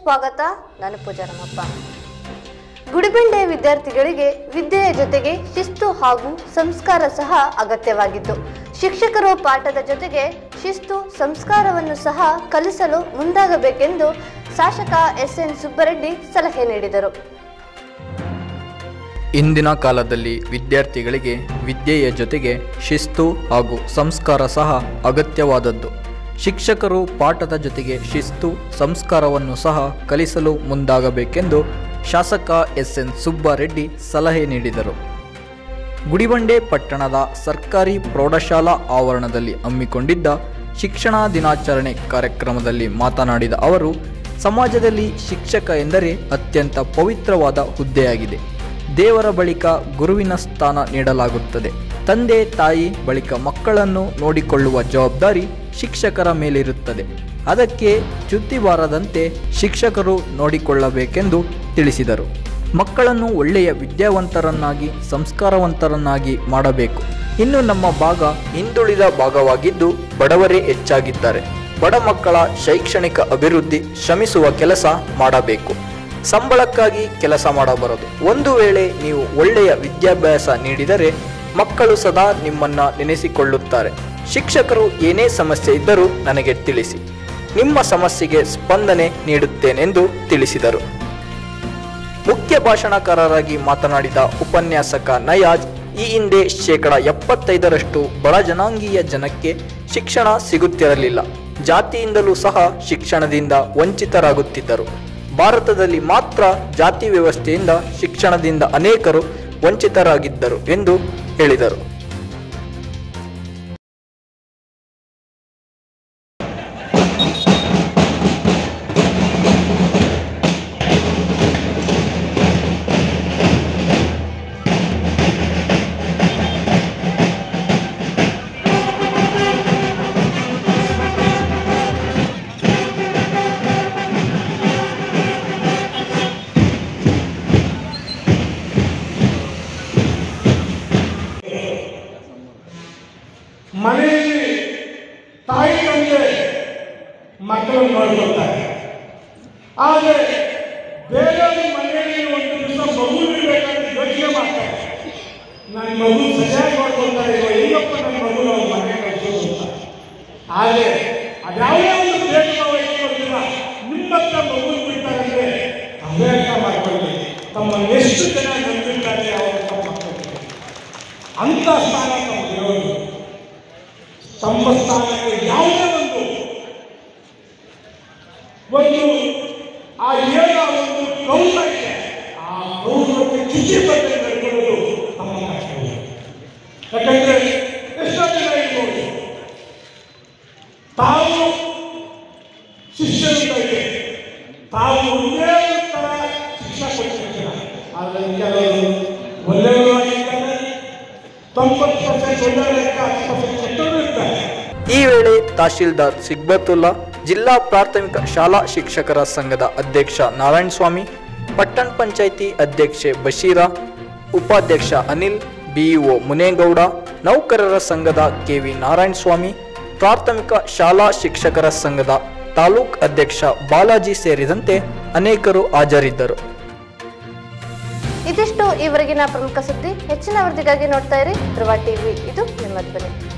ಸ್ವಾಗತ ನಾನು ಪೂಜಾ ನಮ್ಮಪ್ಪ ಗುಡಿಬಂಡೆ ವಿದ್ಯಾರ್ಥಿಗಳಿಗೆ ವಿದ್ಯೆಯ ಜೊತೆಗೆ ಶಿಸ್ತು ಹಾಗೂ ಸಂಸ್ಕಾರ ಸಹ ಅಗತ್ಯವಾಗಿತ್ತು ಶಿಕ್ಷಕರು ಪಾಠದ ಜೊತೆಗೆ ಶಿಸ್ತು ಸಂಸ್ಕಾರವನ್ನು ಸಹ ಕಲಿಸಲು ಮುಂದಾಗಬೇಕೆಂದು ಶಾಸಕ ಎಸ್ ಎನ್ ಸುಬ್ಬರೆಡ್ಡಿ ಸಲಹೆ ನೀಡಿದರು ಇಂದಿನ ಕಾಲದಲ್ಲಿ ವಿದ್ಯಾರ್ಥಿಗಳಿಗೆ ವಿದ್ಯೆಯ ಜೊತೆಗೆ ಶಿಸ್ತು ಹಾಗೂ ಸಂಸ್ಕಾರ ಸಹ ಅಗತ್ಯವಾದದ್ದು ಶಿಕ್ಷಕರು ಪಾಠದ ಜೊತೆಗೆ ಶಿಸ್ತು ಸಂಸ್ಕಾರವನ್ನು ಸಹ ಕಲಿಸಲು ಮುಂದಾಗಬೇಕೆಂದು ಶಾಸಕ ಎಸ್ ಎನ್ ಸುಬ್ಬಾರೆಡ್ಡಿ ಸಲಹೆ ನೀಡಿದರು ಗುಡಿಬಂಡೆ ಪಟ್ಟಣದ ಸರ್ಕಾರಿ ಪ್ರೌಢಶಾಲಾ ಆವರಣದಲ್ಲಿ ಹಮ್ಮಿಕೊಂಡಿದ್ದ ಶಿಕ್ಷಣ ದಿನಾಚರಣೆ ಕಾರ್ಯಕ್ರಮದಲ್ಲಿ ಮಾತನಾಡಿದ ಅವರು ಸಮಾಜದಲ್ಲಿ ಶಿಕ್ಷಕ ಎಂದರೆ ಅತ್ಯಂತ ಪವಿತ್ರವಾದ ಹುದ್ದೆಯಾಗಿದೆ ದೇವರ ಬಳಿಕ ಗುರುವಿನ ಸ್ಥಾನ ನೀಡಲಾಗುತ್ತದೆ ತಂದೆ ತಾಯಿ ಬಳಿಕ ಮಕ್ಕಳನ್ನು ನೋಡಿಕೊಳ್ಳುವ ಜವಾಬ್ದಾರಿ ಶಿಕ್ಷಕರ ಮೇಲಿರುತ್ತದೆ ಅದಕ್ಕೆ ಚ್ಯುತಿ ಬಾರದಂತೆ ಶಿಕ್ಷಕರು ನೋಡಿಕೊಳ್ಳಬೇಕೆಂದು ತಿಳಿಸಿದರು ಮಕ್ಕಳನ್ನು ಒಳ್ಳೆಯ ವಿದ್ಯಾವಂತರನ್ನಾಗಿ ಸಂಸ್ಕಾರವಂತರನ್ನಾಗಿ ಮಾಡಬೇಕು ಇನ್ನು ನಮ್ಮ ಭಾಗ ಹಿಂದುಳಿದ ಭಾಗವಾಗಿದ್ದು ಬಡವರೇ ಹೆಚ್ಚಾಗಿದ್ದಾರೆ ಬಡ ಮಕ್ಕಳ ಶೈಕ್ಷಣಿಕ ಅಭಿವೃದ್ಧಿ ಶ್ರಮಿಸುವ ಕೆಲಸ ಮಾಡಬೇಕು ಸಂಬಳಕ್ಕಾಗಿ ಕೆಲಸ ಮಾಡಬಾರದು ಒಂದು ವೇಳೆ ನೀವು ಒಳ್ಳೆಯ ವಿದ್ಯಾಭ್ಯಾಸ ನೀಡಿದರೆ ಮಕ್ಕಳು ಸದಾ ನಿಮ್ಮನ್ನ ನೆನೆಸಿಕೊಳ್ಳುತ್ತಾರೆ ಶಿಕ್ಷಕರು ಏನೇ ಸಮಸ್ಯೆ ಇದ್ದರೂ ನನಗೆ ತಿಳಿಸಿ ನಿಮ್ಮ ಸಮಸ್ಯೆಗೆ ಸ್ಪಂದನೆ ನೀಡುತ್ತೇನೆಂದು ತಿಳಿಸಿದರು ಮುಖ್ಯ ಭಾಷಣಕಾರರಾಗಿ ಮಾತನಾಡಿದ ಉಪನ್ಯಾಸಕ ನಯಾಜ್ ಈ ಹಿಂದೆ ಶೇಕಡ ಎಪ್ಪತ್ತೈದರಷ್ಟು ಬಡ ಜನಾಂಗೀಯ ಜನಕ್ಕೆ ಶಿಕ್ಷಣ ಸಿಗುತ್ತಿರಲಿಲ್ಲ ಜಾತಿಯಿಂದಲೂ ಸಹ ಶಿಕ್ಷಣದಿಂದ ವಂಚಿತರಾಗುತ್ತಿದ್ದರು ಭಾರತದಲ್ಲಿ ಮಾತ್ರ ಜಾತಿ ವ್ಯವಸ್ಥೆಯಿಂದ ಶಿಕ್ಷಣದಿಂದ ಅನೇಕರು ವಂಚಿತರಾಗಿದ್ದರು ಎಂದು ಹೇಳಿದರು ಮನೆಯಲ್ಲಿ ತಾಯಿ ತಂದೆ ಮಕ್ಕಳನ್ನು ನೋಡ್ಕೊಳ್ತಾರೆ ಆದರೆ ಬೇರೆಯವ್ರ ಮನೆಯಲ್ಲಿ ಒಂದು ದಿವಸ ಮಗು ಇರಬೇಕಂತ ಯೋಚನೆ ಮಾಡ್ತಾರೆ ನನ್ನ ಮಗು ಸರಿಯಾಗಿ ನೋಡ್ಕೊಳ್ತಾರೆ ಇವ ಹೆಂಗಪ್ಪ ನನ್ನ ಮಗು ನಾವು ಮನೆ ಕಳ್ಸೋದು ಅಂತ ಆದರೆ ಅದ್ಯಾವುದೇ ಒಂದು ಭೇದ ಭಾವ ಇಟ್ಕೊಳ್ತೀರ ನಿಮ್ಮ ಹತ್ರ ಮಗು ಬಿಡ್ತಾರೆ ಅಂದ್ರೆ ಅಭ್ಯಾಸ ಮಾಡ್ಕೊಳ್ತೀವಿ ತಮ್ಮ ಎಷ್ಟು ಜನ ನಂಬಿದ್ದಾರೆ ಅವರ ಮಕ್ಕಳಿಗೆ ಅಂತ ಸ್ಥಾನ ತಮ್ಮ ದೇವರು ತಮ್ಮ ಸ್ಥಾನಕ್ಕೆ ಯಾವುದೇ ಒಂದು ಒಂದು ಆ ಏನ ಒಂದು ಗೌರವ ಇದೆ ಆ ಗೌರವಕ್ಕೆ ಚ್ಯುತಿ ಬಂದರೆ ನಡ್ಕೊಳ್ಳೋದು ನಮ್ಮ ಕರ್ತವ್ಯ ಯಾಕಂದ್ರೆ ಎಷ್ಟೋ ಜನ ಇರ್ಬೋದು ತಾವು ಶಿಷ್ಯರಿದ್ದಾರೆ ತಾವು ಒಂದೇ ಥರ ಶಿಕ್ಷಣ ಕೊಟ್ಟಿರ್ತಾರೆ ಆದರೆ ಕೆಲವರು ಒಳ್ಳೆಯವರು ಆಗಿರ್ತಾರೆ ತೊಂಬತ್ತು ಪರ್ಸೆಂಟ್ ಒಳ್ಳೆಯವರಿಗೆ ಹತ್ತು ಪರ್ಸೆಂಟ್ ಕೆಟ್ಟವರು ಇರ್ತಾರೆ ಈ ವೇಳೆ ತಹಶೀಲ್ದಾರ್ ಸಿಗ್ಬತುಲ್ಲಾ ಜಿಲ್ಲಾ ಪ್ರಾಥಮಿಕ ಶಾಲಾ ಶಿಕ್ಷಕರ ಸಂಘದ ಅಧ್ಯಕ್ಷ ನಾರಾಯಣ ಸ್ವಾಮಿ ಪಟ್ಟಣ ಪಂಚಾಯಿತಿ ಅಧ್ಯಕ್ಷೆ ಬಶೀರಾ ಉಪಾಧ್ಯಕ್ಷ ಅನಿಲ್ ಬಿಇಒ ಮುನೇಗೌಡ ನೌಕರರ ಸಂಘದ ಕೆವಿ ನಾರಾಯಣ ಸ್ವಾಮಿ ಪ್ರಾಥಮಿಕ ಶಾಲಾ ಶಿಕ್ಷಕರ ಸಂಘದ ತಾಲೂಕ್ ಅಧ್ಯಕ್ಷ ಬಾಲಾಜಿ ಸೇರಿದಂತೆ ಅನೇಕರು ಹಾಜರಿದ್ದರು ಇದಿಷ್ಟು ಈವರೆಗಿನ ಪ್ರಮುಖ ಸುದ್ದಿ ಹೆಚ್ಚಿನ ವರದಿಗಾಗಿ ನೋಡ್ತಾ ಇರಿ ಧ್ರುವ ಟಿವಿ ಇದು ನಿಮ್ಮ ಧ್ವನಿ